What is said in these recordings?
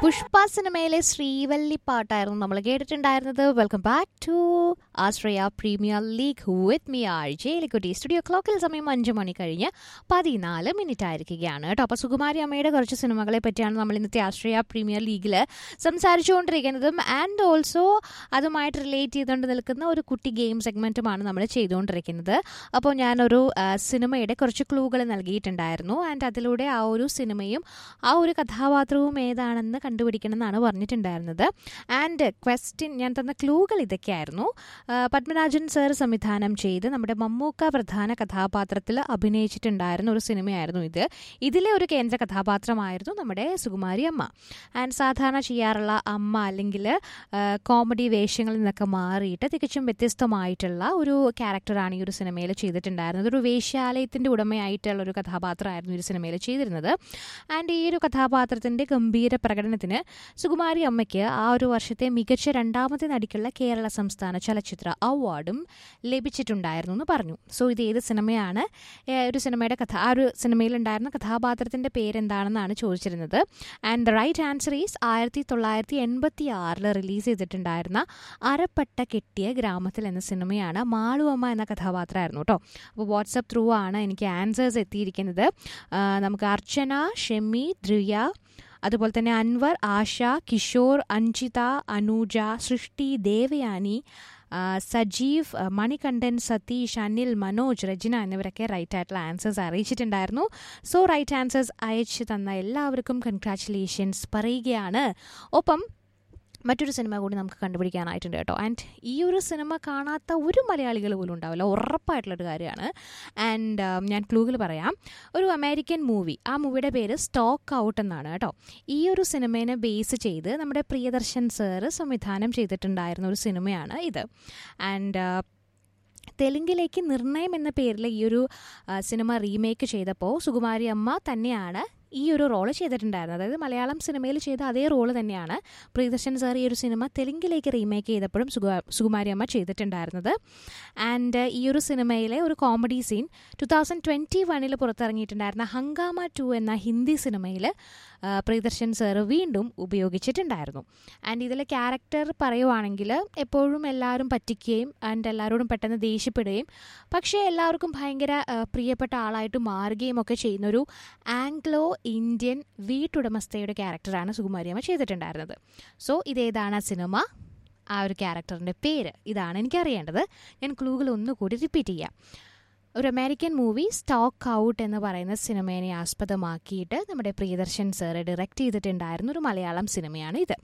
പുഷ്പ സിനിമയിലെ ശ്രീവല്ലി പാട്ടായിരുന്നു നമ്മൾ കേട്ടിട്ടുണ്ടായിരുന്നത് welcome back to Ashraya premier league with me R ജയിലിക്കുട്ടി സ്റ്റുഡിയോ ക്ലോക്കിൽ സമയം അഞ്ച് മണി കഴിഞ്ഞ് പതിനാല് മിനിറ്റ് ആയിരിക്കുകയാണ് കേട്ടോ അപ്പോൾ സുകുമാരി അമ്മയുടെ കുറച്ച് സിനിമകളെ പറ്റിയാണ് നമ്മൾ ഇന്നത്തെ ആശ്രയ പ്രീമിയർ ലീഗിൽ സംസാരിച്ചുകൊണ്ടിരിക്കുന്നതും ആൻഡ് ഓൾസോ അതുമായിട്ട് റിലേറ്റ് ചെയ്തുകൊണ്ട് നിൽക്കുന്ന ഒരു കുട്ടി ഗെയിം സെഗ്മെൻറ്റുമാണ് നമ്മൾ ചെയ്തുകൊണ്ടിരിക്കുന്നത് അപ്പോൾ ഞാനൊരു ആ, സിനിമയുടെ കുറച്ച് ക്ലൂകൾ നൽകിയിട്ടുണ്ടായിരുന്നു ആൻഡ് അതിലൂടെ ആ ഒരു സിനിമയും ആ ഒരു കഥാപാത്രവും ഏതാണെന്ന് കണ്ടുപിടിക്കണം എന്നാണ് പറഞ്ഞിട്ടുണ്ടായിരുന്നത് ആൻഡ് ക്വസ്റ്റ്യൻ ഞാൻ തന്ന ക്ലൂകൾ ഇതൊക്കെയായിരുന്നു ആ, പത്മരാജൻ സർ സംവിധാനം ചെയ്ത് നമ്മുടെ മമ്മൂക്ക പ്രധാന കഥാപാത്രത്തിൽ അഭിനയിച്ചിട്ടുണ്ടായിരുന്ന ഒരു സിനിമയായിരുന്നു ഇത് ഇതിലെ ഒരു കേന്ദ്ര കഥാപാത്രമായിരുന്നു നമ്മുടെ സുകുമാരി അമ്മ ആൻഡ് സാധാരണ ചെയ്യാറുള്ള അമ്മ അല്ലെങ്കിൽ കോമഡി വേഷങ്ങളിൽ നിന്നൊക്കെ മാറിയിട്ട് തികച്ചും വ്യത്യസ്തമായിട്ടുള്ള ഒരു ക്യാരക്ടറാണ് ഈ ഒരു സിനിമയിൽ ചെയ്തിട്ടുണ്ടായിരുന്നത് ഒരു വേശ്യാലയത്തിൻ്റെ ഉടമയായിട്ടുള്ള ഒരു കഥാപാത്രമായിരുന്നു ഈ ഒരു സിനിമയിൽ ചെയ്തിരുന്നത് ആൻഡ് ഈ ഒരു കഥാപാത്രത്തിൻ്റെ ഗംഭീര പ്രകടനത്തിന് സുകുമാരി അമ്മയ്ക്ക് ആ ഒരു വർഷത്തെ മികച്ച രണ്ടാമത്തെ നടിക്കുള്ള കേരള സംസ്ഥാന ചലച്ചിത്ര അവാർഡും ലഭിച്ചിട്ടുണ്ടായിരുന്നു എന്ന് പറഞ്ഞു സോ ഇത് ഏത് സിനിമയാണ് ഏ, ഒരു സിനിമയുടെ കഥ ആ ഒരു സിനിമയിലുണ്ടായിരുന്ന കഥാപാത്രത്തിൻ്റെ പേരെന്താണെന്നാണ് ചോദിച്ചിരുന്നത് and the right answer is ആയിരത്തി തൊള്ളായിരത്തി എൺപത്തി ആറിൽ റിലീസ് ചെയ്തിട്ടുണ്ടായിരുന്ന അരപ്പട്ട കെട്ടിയ ഗ്രാമത്തിൽ എന്ന സിനിമയാണ് മാളുവമ്മ എന്ന കഥാപാത്രമായിരുന്നു കേട്ടോ അപ്പോൾ വാട്സപ്പ് ത്രൂ ആണ് എനിക്ക് ആൻസേഴ്സ് എത്തിയിരിക്കുന്നത് ആ, നമുക്ക് അർച്ചന ഷെമി ധ്രുയ അതുപോലെ തന്നെ അൻവർ ആശ കിഷോർ അഞ്ജിത അനൂജ സൃഷ്ടി ദേവയാനി ആ, സജീവ് ആ, മണികണ്ഠൻ സതീഷ് അനിൽ മനോജ് രജന എന്നിവരൊക്കെ റൈറ്റ് ആയിട്ടുള്ള ആൻസേഴ്സ് അറിയിച്ചിട്ടുണ്ടായിരുന്നു സോ റൈറ്റ് ആൻസേഴ്സ് അയച്ചു തന്ന എല്ലാവർക്കും കൺഗ്രാറ്റുലേഷൻസ് പറയുകയാണ് ഒപ്പം മറ്റൊരു സിനിമ കൂടി നമുക്ക് കണ്ടുപിടിക്കാനായിട്ടുണ്ട് കേട്ടോ ആൻഡ് ഈ ഒരു സിനിമ കാണാത്ത ഒരു മലയാളികൾ പോലും ഉണ്ടാവില്ല ഉറപ്പായിട്ടുള്ളൊരു കാര്യമാണ് ആൻഡ് ഞാൻ ക്ലൂകൾ പറയാം ഒരു അമേരിക്കൻ മൂവി ആ മൂവിയുടെ പേര് സ്റ്റോക്ക് ഔട്ട് എന്നാണ് കേട്ടോ ഈ ഒരു സിനിമേനെ ബേസ് ചെയ്ത് നമ്മുടെ പ്രിയദർശൻ സാറ് സംവിധാനം ചെയ്തിട്ടുണ്ടായിരുന്ന ഒരു സിനിമയാണ് ഇത് ആൻഡ് തെലുങ്കിലേക്ക് നിർണയം എന്ന പേരിൽ ഈ ഒരു ആ, സിനിമ റീമേക്ക് ചെയ്തപ്പോൾ സുകുമാരി അമ്മ തന്നെയാണ് ഈ ഒരു റോള് ചെയ്തിട്ടുണ്ടായിരുന്നത് അതായത് മലയാളം സിനിമയിൽ ചെയ്ത അതേ റോള് തന്നെയാണ് പ്രിയദർശൻ സാർ ഈ ഒരു സിനിമ തെലുങ്കിലേക്ക് റീമേക്ക് ചെയ്തപ്പോഴും സുഗ സുകുമാരി അമ്മ ചെയ്തിട്ടുണ്ടായിരുന്നത് ആൻഡ് ഈ ഒരു സിനിമയിലെ ഒരു comedy scene two thousand twenty വണ്ണിൽ പുറത്തിറങ്ങിയിട്ടുണ്ടായിരുന്ന ഹങ്കാമ ടു എന്ന ഹിന്ദി സിനിമയിൽ പ്രിയദർശൻ സാർ വീണ്ടും ഉപയോഗിച്ചിട്ടുണ്ടായിരുന്നു ആൻഡ് ഇതിലെ ക്യാരക്ടർ പറയുവാണെങ്കിൽ എപ്പോഴും എല്ലാവരും പറ്റിക്കുകയും ആൻഡ് എല്ലാവരോടും പെട്ടെന്ന് ദേഷ്യപ്പെടുകയും പക്ഷേ എല്ലാവർക്കും ഭയങ്കര ആ, പ്രിയപ്പെട്ട ആളായിട്ട് മാറുകയും ഒക്കെ ചെയ്യുന്നൊരു ആംഗ്ലോ ഇന്ത്യൻ വീട്ടുടമസ്ഥയുടെ ക്യാരക്ടറാണ് സുകുമാരിയമ്മ ചെയ്തിട്ടുണ്ടായിരുന്നത് സോ ഇതേതാണ് ആ സിനിമ ആ ഒരു ക്യാരക്ടറിൻ്റെ പേര് ഇതാണ് എനിക്കറിയേണ്ടത് ഞാൻ ക്ലൂകൾ ഒന്നുകൂടി റിപ്പീറ്റ് ചെയ്യാം ഒരു അമേരിക്കൻ മൂവി സ്റ്റോക്ക് ഔട്ട് എന്ന് പറയുന്ന സിനിമയെ ആസ്പദമാക്കിയിട്ട് നമ്മുടെ പ്രിയദർശൻ സാറ് ഡയറക്റ്റ് ചെയ്തിട്ടുണ്ടായിരുന്ന ഒരു മലയാളം സിനിമയാണ് ഇത്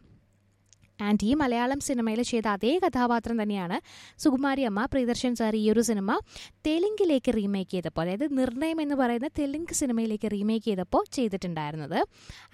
ആൻഡ് ഈ മലയാളം സിനിമയിൽ ചെയ്ത അതേ കഥാപാത്രം തന്നെയാണ് സുകുമാരി അമ്മ പ്രിയദർശൻ സാർ ഈ ഒരു സിനിമ തെലുങ്കിലേക്ക് റീമേക്ക് ചെയ്തപ്പോൾ അതായത് നിർണയം എന്ന് പറയുന്ന തെലുങ്ക് സിനിമയിലേക്ക് റീമേക്ക് ചെയ്തപ്പോൾ ചെയ്തിട്ടുണ്ടായിരുന്നത്